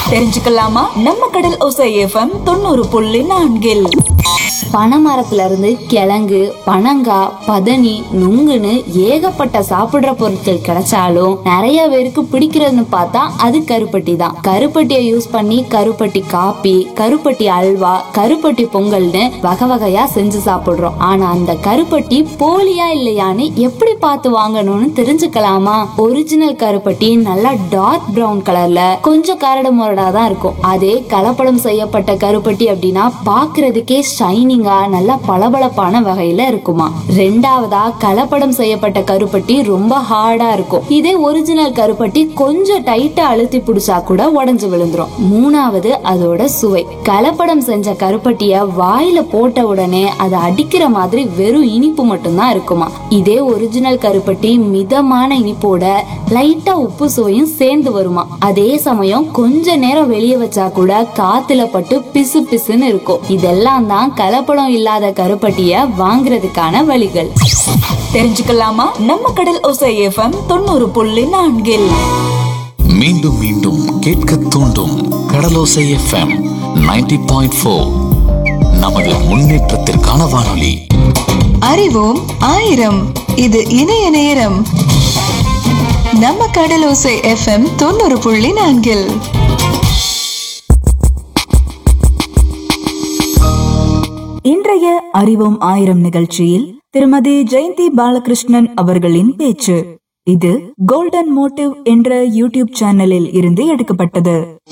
தெரிஞ்சுக்கலாமா நம்ம கடல் ஒசை எஃப்எம் தொண்ணூறு புள்ளி நான்கில் பனைமரத்துல இருந்து கிழங்கு பனங்காய் பதனி நுங்குன்னு ஏகப்பட்ட சாப்பிடுற பொருட்கள் கிடைச்சாலும் நிறைய பேருக்கு பிடிக்கிறதுன்னு பார்த்தா அது கருப்பட்டி தான் கருப்பட்டியை யூஸ் பண்ணி கருப்பட்டி காப்பி கருப்பட்டி அல்வா கருப்பட்டி பொங்கல்னு வகை வகையா செஞ்சு சாப்பிடுறோம் ஆனா அந்த கருப்பட்டி போலியா இல்லையான்னு எப்படி பார்த்து வாங்கணும்னு தெரிஞ்சுக்கலாமா ஒரிஜினல் கருப்பட்டி நல்லா டார்க் பிரவுன் கலர்ல கொஞ்சம் கரடு முரடா தான் இருக்கும் அதே கலப்படம் செய்யப்பட்ட கருப்பட்டி அப்படின்னா பாக்குறதுக்கே ஷைனிங்கா நல்லா பளபளப்பான வகையில இருக்குமா ரெண்டாவதா கலப்படம் செய்யப்பட்ட கருப்பட்டி ரொம்ப ஹார்டா இருக்கும் இதே ஒரிஜினல் கருப்பட்டி கொஞ்சம் டைட்டா அழுத்தி பிடிச்சா கூட உடைஞ்சு விழுந்துரும் மூணாவது அதோட சுவை கலப்படம் செஞ்ச கருப்பட்டிய வாயில போட்ட உடனே அதை அடிக்கிற மாதிரி வெறும் இனிப்பு மட்டும்தான் இருக்குமா இதே ஒரிஜினல் கருப்பட்டி மிதமான இனிப்போட லைட்டா உப்பு சுவையும் சேர்ந்து வருமா அதே சமயம் கொஞ்ச நேரம் வெளியே வச்சா கூட காத்துல பட்டு பிசு பிசுன்னு இருக்கும் இதெல்லாம் தான் கலப்படம் இல்லாத கருப்பட்டிய வாங்குறதுக்கான வழிகள் தெரிஞ்சுக்கலாமா நம்ம கடல் ஒசை எஃப்எம் தொண்ணூறு புள்ளி நான்கில் மீண்டும் மீண்டும் கேட்க தூண்டும் கடலோசை எஃப்எம் 90.4 பாயிண்ட் ஃபோர் நமது முன்னேற்றத்திற்கான வானொலி அறிவோம் ஆயிரம் இது இணைய நேரம் நம்ம கடலோசை எஃப்எம் தொண்ணூறு புள்ளி நான்கில் இன்றைய அறிவோம் ஆயிரம் நிகழ்ச்சியில் திருமதி ஜெயந்தி பாலகிருஷ்ணன் அவர்களின் பேச்சு இது கோல்டன் மோட்டிவ் என்ற யூடியூப் சேனலில் இருந்து எடுக்கப்பட்டது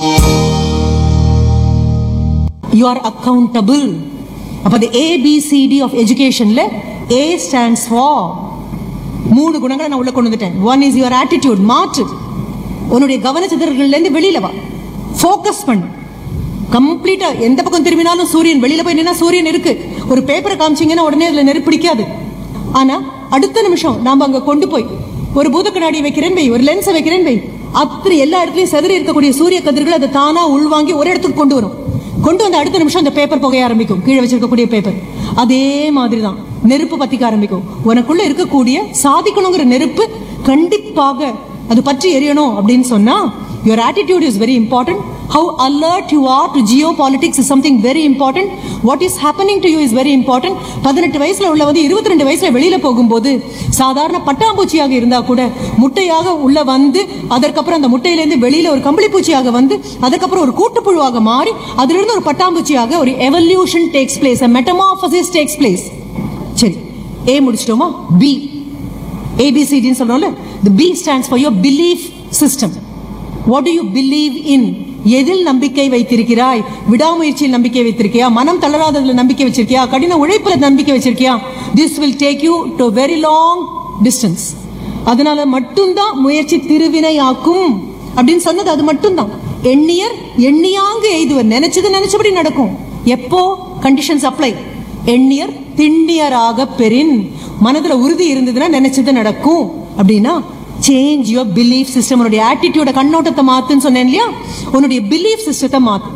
you are accountable அப்ப the ABCD of educationல A stands for மூணு குணங்களை நான் உள்ள கொண்டு வந்துட்டேன் ஒன் இஸ் யுவர் ஆட்டிடியூட் மாற்று உன்னுடைய கவனச்சிதறல்கள்ல இருந்து வெளியில வா ஃபோக்கஸ் பண்ணு கம்ப்ளீட்டா எந்த பக்கம் திரும்பினாலும் சூரியன் வெளியில போய் நின்னா சூரியன் இருக்கு ஒரு பேப்பரை காமிச்சீங்கன்னா உடனே அதுல நெருப்பு பிடிக்காது ஆனா அடுத்த நிமிஷம் நாம அங்க கொண்டு போய் ஒரு பூத கண்ணாடி வைக்கிறேன் வை ஒரு லென்ஸை வைக்கிறேன் வை அத்தனை எல்லா இடத்துலயும் செதறி இருக்கக்கூடிய சூரிய கதிர்கள் அதை தானா உள்வாங்கி ஒரு இடத்துக்கு கொண்டு வரும் கொண்டு வந்து அடுத்த நிமிஷம் அந்த பேப்பர் புகைய ஆரம்பிக்கும் கீழே வச்சிருக்கக்கூடிய பேப்பர் அதே மாதிரி தான் நெருப்பு பத்திக்க ஆரம்பிக்கும் உனக்குள்ள இருக்கக்கூடிய சாதிக்கணுங்கிற நெருப்பு கண்டிப்பாக அது பற்றி எரியணும் அப்படின்னு சொன்னா your attitude is very important how alert you are to geopolitics is something very important what is happening to you is very important பதினெட்டு வயசுல உள்ள வந்து இருபத்தி ரெண்டு வயசுல வெளியில போகும்போது சாதாரண பட்டாம்பூச்சியாக இருந்தா கூட முட்டையாக உள்ள வந்து அதற்கப்புறம் அந்த முட்டையிலேருந்து வெளியில ஒரு கம்பளி பூச்சியாக வந்து அதுக்கப்புறம் ஒரு கூட்டுப்புழுவாக மாறி அதிலிருந்து ஒரு பட்டாம்பூச்சியாக ஒரு evolution takes place metamorphosis takes place சரி ஏ முடிச்சிட்டோமா பி ஏபிசிடின்னு சொல்றோம்ல the B stands for your belief system what do you believe in எதில் நம்பிக்கை வைத்திருக்கிறாய் விடாமுயற்சியில் நம்பிக்கை வைத்திருக்கியா மனம் தளராததுல நம்பிக்கை வச்சிருக்கியா கடின உழைப்புல நம்பிக்கை வச்சிருக்கியா this will take you to very long distance அதனால மட்டும்தான் முயற்சி திருவினையாக்கும் அப்படின்னு சொன்னது அது மட்டும்தான் எண்ணியர் எண்ணியாங்கு எய்துவர் நினைச்சது நினைச்சபடி நடக்கும் எப்போ கண்டிஷன்ஸ் அப்ளை எண்ணியர் திண்ணியராக பெறின் மனதுல உறுதி இருந்ததுன்னா நினைச்சது நடக்கும் அப்படின்னா சேஞ்ச் யுவர் பிலீஃப் சிஸ்டம் உன்னுடைய ஆட்டிடியூட கண்ணோட்டத்தை மாத்துன்னு சொன்னேன் இல்லையா உன்னுடைய பிலீஃப் சிஸ்டத்தை மாத்து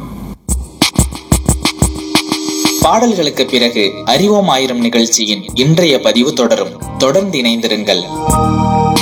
பாடல்களுக்கு பிறகு அறிவோம் ஆயிரம் நிகழ்ச்சியின் இன்றைய பதிவு தொடரும் தொடர்ந்து இணைந்திருங்கள்